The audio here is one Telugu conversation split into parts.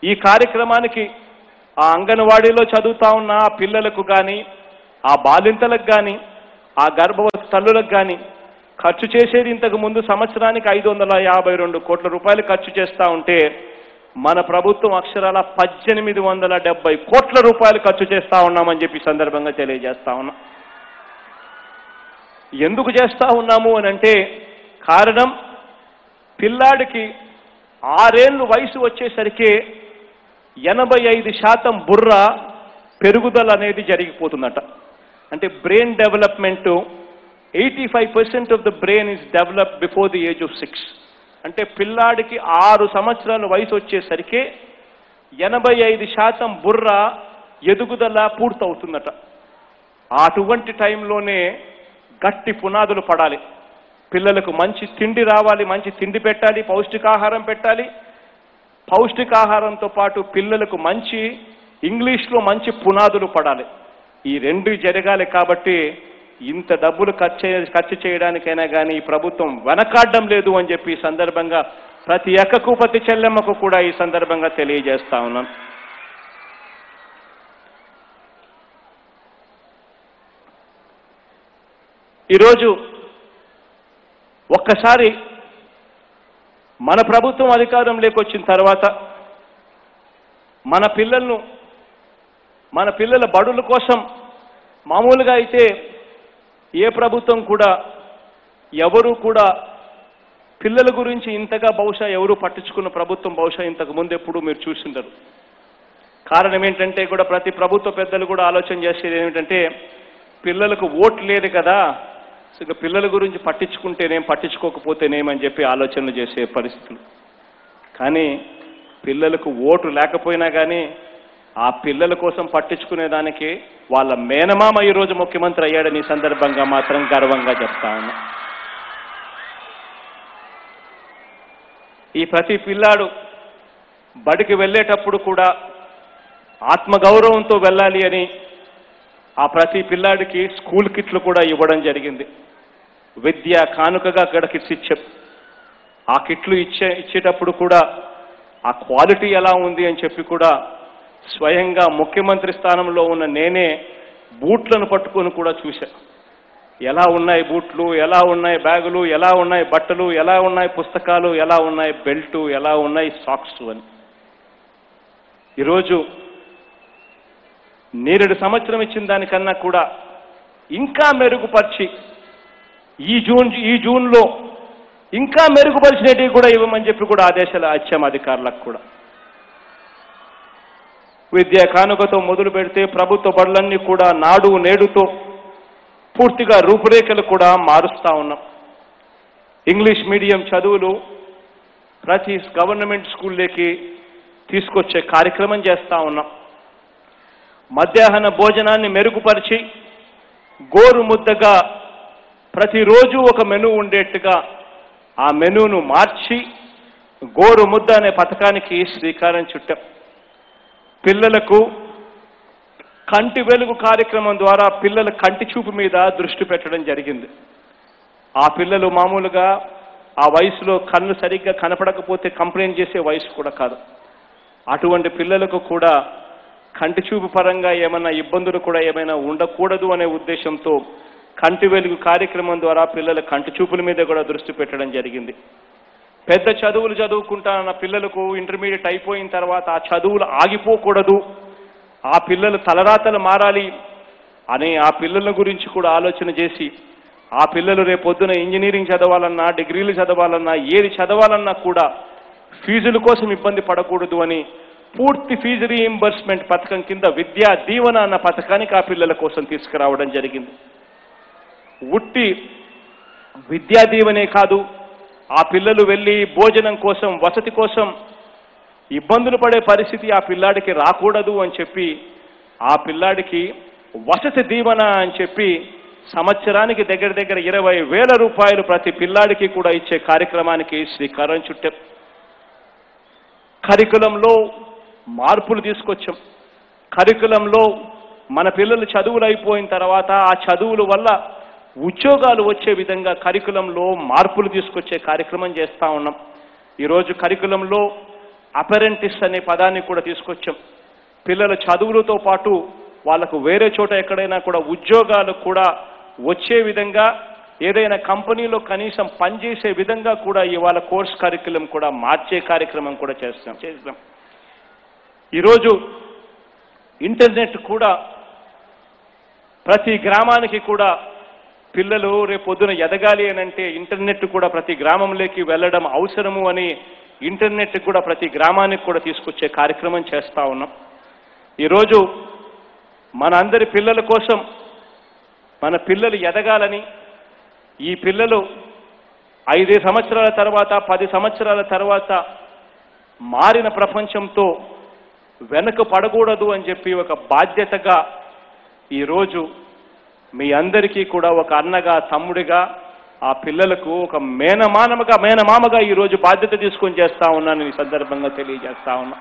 ఈ కార్యక్రమానికి ఆ అంగన్వాడీలో చదువుతా ఉన్న ఆ పిల్లలకు కానీ ఆ బాలింతలకు కానీ ఆ గర్భవతి తల్లులకు కానీ ఖర్చు చేసేది ఇంతకు ముందు సంవత్సరానికి ఐదు వందల యాభై రెండు కోట్ల రూపాయలు ఖర్చు చేస్తా ఉంటే మన ప్రభుత్వం అక్షరాల పద్దెనిమిది వందల డెబ్బై కోట్ల రూపాయలు ఖర్చు చేస్తా ఉన్నామని చెప్పి ఈ సందర్భంగా తెలియజేస్తా ఉన్నా ఎందుకు చేస్తా ఉన్నాము అని అంటే కారణం పిల్లాడికి ఆరేళ్ళు వయసు వచ్చేసరికి ఎనభై ఐదు శాతం బుర్ర పెరుగుదల అనేది జరిగిపోతుందట అంటే brain development eighty five percent of the brain is develop before the age of six అంటే పిల్లాడికి ఆరు సంవత్సరాల వయసు వచ్చేసరికి ఎనభై ఐదు శాతం బుర్ర ఎదుగుదల పూర్తవుతుందట అటువంటి టైంలోనే గట్టి పునాదులు పడాలి పిల్లలకు మంచి తిండి రావాలి మంచి తిండి పెట్టాలి పౌష్టికాహారం పెట్టాలి పౌష్టికాహారంతో పాటు పిల్లలకు మంచి ఇంగ్లీష్లో మంచి పునాదులు పడాలి ఈ రెండు జరగాలి కాబట్టి ఇంత డబ్బులు ఖర్చు చే- ఖర్చు చేయడానికైనా కానీ ఈ ప్రభుత్వం వెనకాడడం లేదు అని చెప్పి ఈ సందర్భంగా ప్రతి ఎక్కకు ప్రతి చెల్లెమ్మకు కూడా ఈ సందర్భంగా తెలియజేస్తా ఉన్నాను ఈరోజు ఒక్కసారి మన ప్రభుత్వం అధికారంలోకి వచ్చిన తర్వాత మన పిల్లలను మన పిల్లల బడుల కోసం మామూలుగా అయితే ఏ ప్రభుత్వం కూడా ఎవరు కూడా పిల్లల గురించి ఇంతగా బహుశా ఎవరు పట్టించుకున్న ప్రభుత్వం బహుశా ఇంతకు ముందు ఎప్పుడు మీరు చూసిండరు కారణం ఏంటంటే కూడా ప్రతి ప్రభుత్వ పెద్దలు కూడా ఆలోచన చేసేది ఏమిటంటే పిల్లలకు ఓట్ లేదు కదా సో ఇక పిల్లల గురించి పట్టించుకుంటేనేం పట్టించుకోకపోతేనేమని చెప్పి ఆలోచనలు చేసే పరిస్థితులు కానీ పిల్లలకు ఓటు లేకపోయినా కానీ ఆ పిల్లల కోసం పట్టించుకునే దానికి వాళ్ళ మేనమామ ఈరోజు ముఖ్యమంత్రి అయ్యాడని ఈ సందర్భంగా మాత్రం గర్వంగా చెప్తా ఉన్నా ఈ ప్రతి పిల్లాడు బడికి వెళ్ళేటప్పుడు కూడా ఆత్మగౌరవంతో వెళ్ళాలి అని ఆ ప్రతి పిల్లాడికి స్కూల్ కిట్లు కూడా ఇవ్వడం జరిగింది విద్య కానుకగా అక్కడ కిట్స్ ఇచ్చాం ఆ కిట్లు ఇచ్చే ఇచ్చేటప్పుడు కూడా ఆ క్వాలిటీ ఎలా ఉంది అని చెప్పి కూడా స్వయంగా ముఖ్యమంత్రి స్థానంలో ఉన్న నేనే బూట్లను పట్టుకొని కూడా చూశా ఎలా ఉన్నాయి బూట్లు ఎలా ఉన్నాయి బ్యాగులు ఎలా ఉన్నాయి బట్టలు ఎలా ఉన్నాయి పుస్తకాలు ఎలా ఉన్నాయి బెల్టు ఎలా ఉన్నాయి సాక్స్ అని ఈరోజు నేరేడు సంవత్సరం ఇచ్చిన దానికన్నా కూడా ఇంకా మెరుగుపరిచి ఈ జూన్ ఈ జూన్లో ఇంకా మెరుగుపరిచినవి కూడా ఇవ్వమని చెప్పి కూడా ఆదేశాలు ఇచ్చాం అధికారులకు కూడా విద్యా కానుకతో మొదలు పెడితే ప్రభుత్వ బడులన్నీ కూడా నాడు నేడుతో పూర్తిగా రూపురేఖలు కూడా మారుస్తా ఉన్నాం ఇంగ్లీష్ మీడియం చదువులు ప్రతి గవర్నమెంట్ స్కూల్లోకి తీసుకొచ్చే కార్యక్రమం చేస్తా ఉన్నాం మధ్యాహ్న భోజనాన్ని మెరుగుపరిచి గోరు ముద్దగా ప్రతిరోజు ఒక మెను ఉండేట్టుగా ఆ మెనూను మార్చి గోరు ముద్ద అనే పథకానికి శ్రీకారం చుట్టాం పిల్లలకు కంటి వెలుగు కార్యక్రమం ద్వారా పిల్లల కంటి చూపు మీద దృష్టి పెట్టడం జరిగింది ఆ పిల్లలు మామూలుగా ఆ వయసులో కన్ను సరిగ్గా కనపడకపోతే కంప్లైంట్ చేసే వయసు కూడా కాదు అటువంటి పిల్లలకు కూడా కంటి చూపు పరంగా ఏమైనా ఇబ్బందులు కూడా ఏమైనా ఉండకూడదు అనే ఉద్దేశంతో కంటి వెలుగు కార్యక్రమం ద్వారా పిల్లల కంటి చూపుల మీద కూడా దృష్టి పెట్టడం జరిగింది పెద్ద చదువులు చదువుకుంటానన్న పిల్లలకు ఇంటర్మీడియట్ అయిపోయిన తర్వాత ఆ చదువులు ఆగిపోకూడదు ఆ పిల్లలు తలరాతలు మారాలి అని ఆ పిల్లల గురించి కూడా ఆలోచన చేసి ఆ పిల్లలు రేపొద్దున ఇంజనీరింగ్ చదవాలన్నా డిగ్రీలు చదవాలన్నా ఏది చదవాలన్నా కూడా ఫీజుల కోసం ఇబ్బంది పడకూడదు అని పూర్తి ఫీజు రీఎంబర్స్మెంట్ పథకం కింద విద్యా దీవెన అన్న పథకానికి ఆ పిల్లల కోసం తీసుకురావడం జరిగింది ఉట్టి విద్యా దీవెనే కాదు ఆ పిల్లలు వెళ్ళి భోజనం కోసం వసతి కోసం ఇబ్బందులు పడే పరిస్థితి ఆ పిల్లాడికి రాకూడదు అని చెప్పి ఆ పిల్లాడికి వసతి దీవెన అని చెప్పి సంవత్సరానికి దగ్గర దగ్గర ఇరవై వేల రూపాయలు ప్రతి పిల్లాడికి కూడా ఇచ్చే కార్యక్రమానికి శ్రీకారం చుట్టాం కరికులంలో మార్పులు తీసుకొచ్చాం కరికులంలో మన పిల్లలు చదువులు అయిపోయిన తర్వాత ఆ చదువుల వల్ల ఉద్యోగాలు వచ్చే విధంగా కరికులంలో మార్పులు తీసుకొచ్చే కార్యక్రమం చేస్తా ఉన్నాం ఈరోజు కరికులంలో అపెరెంటిస్ అనే పదాన్ని కూడా తీసుకొచ్చాం పిల్లల చదువులతో పాటు వాళ్ళకు వేరే చోట ఎక్కడైనా కూడా ఉద్యోగాలు కూడా వచ్చే విధంగా ఏదైనా కంపెనీలో కనీసం పనిచేసే విధంగా కూడా ఇవాళ కోర్స్ కరికులం కూడా మార్చే కార్యక్రమం కూడా చేస్తాం చేస్తాం ఈరోజు ఇంటర్నెట్ కూడా ప్రతి గ్రామానికి కూడా పిల్లలు రేపు పొద్దున ఎదగాలి అని అంటే ఇంటర్నెట్ కూడా ప్రతి గ్రామంలోకి వెళ్ళడం అవసరము అని ఇంటర్నెట్ కూడా ప్రతి గ్రామానికి కూడా తీసుకొచ్చే కార్యక్రమం చేస్తా ఉన్నాం ఈరోజు మన అందరి పిల్లల కోసం మన పిల్లలు ఎదగాలని ఈ పిల్లలు ఐదు సంవత్సరాల తర్వాత పది సంవత్సరాల తర్వాత మారిన ప్రపంచంతో వెనక పడకూడదు అని చెప్పి ఒక బాధ్యతగా ఈరోజు మీ అందరికీ కూడా ఒక అన్నగా తమ్ముడిగా ఆ పిల్లలకు ఒక మేనమానముగా మేనమామగా ఈరోజు బాధ్యత తీసుకొని చేస్తా ఉన్నాను ఈ సందర్భంగా తెలియజేస్తా ఉన్నా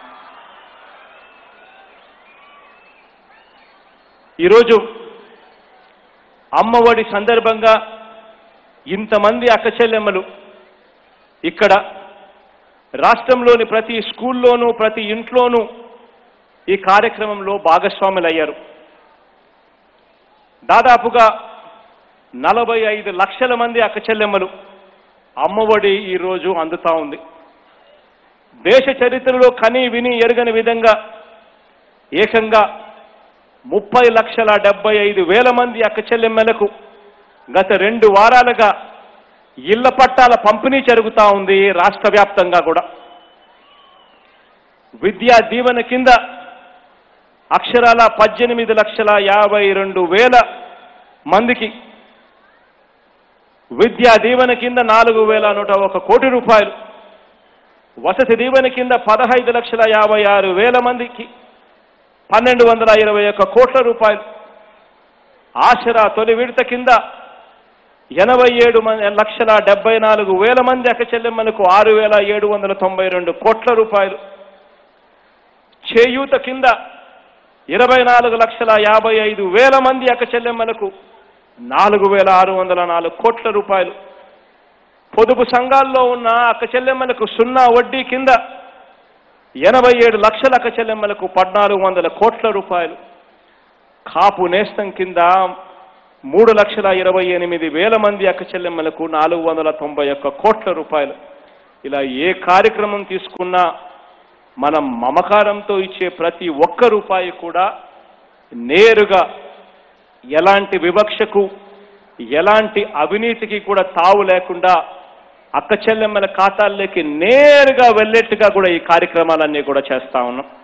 ఈరోజు అమ్మఒడి సందర్భంగా ఇంతమంది అక్క చెల్లెమ్మలు ఇక్కడ రాష్ట్రంలోని ప్రతి స్కూల్లోనూ ప్రతి ఇంట్లోనూ ఈ కార్యక్రమంలో భాగస్వాములయ్యారు దాదాపుగా నలభై ఐదు లక్షల మంది అక్క చెల్లెమ్మలు అమ్మఒడి ఈరోజు అందుతా ఉంది దేశ చరిత్రలో కని విని ఎరగని విధంగా ఏకంగా ముప్పై లక్షల డెబ్బై ఐదు వేల మంది అక్క చెల్లెమ్మలకు గత రెండు వారాలుగా ఇళ్ల పట్టాల పంపిణీ జరుగుతూ ఉంది రాష్ట్ర వ్యాప్తంగా కూడా విద్యా దీవెన కింద అక్షరాల పద్దెనిమిది లక్షల యాభై రెండు వేల మందికి విద్యా దీవెన కింద నాలుగు వేల నూట ఒక కోటి రూపాయలు వసతి దీవెన కింద పదహైదు లక్షల యాభై ఆరు వేల మందికి పన్నెండు వందల ఇరవై ఒక్క కోట్ల రూపాయలు ఆసరా తొలి విడత కింద ఎనభై ఏడు మంది లక్షల డెబ్బై నాలుగు వేల మంది అక్క చెల్లెమ్మలకు ఆరు వేల ఏడు వందల తొంభై రెండు కోట్ల రూపాయలు చేయూత కింద ఇరవై నాలుగు లక్షల యాభై ఐదు వేల మంది అక్క చెల్లెమ్మలకు నాలుగు వేల ఆరు వందల నాలుగు కోట్ల రూపాయలు పొదుపు సంఘాల్లో ఉన్న అక్క చెల్లెమ్మలకు సున్నా వడ్డీ కింద ఎనభై ఏడు లక్షల అక్క చెల్లెమ్మలకు పద్నాలుగు వందల కోట్ల రూపాయలు కాపు నేస్తం కింద మూడు లక్షల ఇరవై ఎనిమిది వేల మంది అక్క చెల్లెమ్మలకు నాలుగు వందల తొంభై ఒక్క కోట్ల రూపాయలు ఇలా ఏ కార్యక్రమం తీసుకున్నా మనం మమకారంతో ఇచ్చే ప్రతి ఒక్క రూపాయి కూడా నేరుగా ఎలాంటి వివక్షకు ఎలాంటి అవినీతికి కూడా తావు లేకుండా అక్క చెల్లెమ్మల ఖాతాల్లోకి నేరుగా వెళ్ళేట్టుగా కూడా ఈ కార్యక్రమాలన్నీ కూడా చేస్తా ఉన్నాం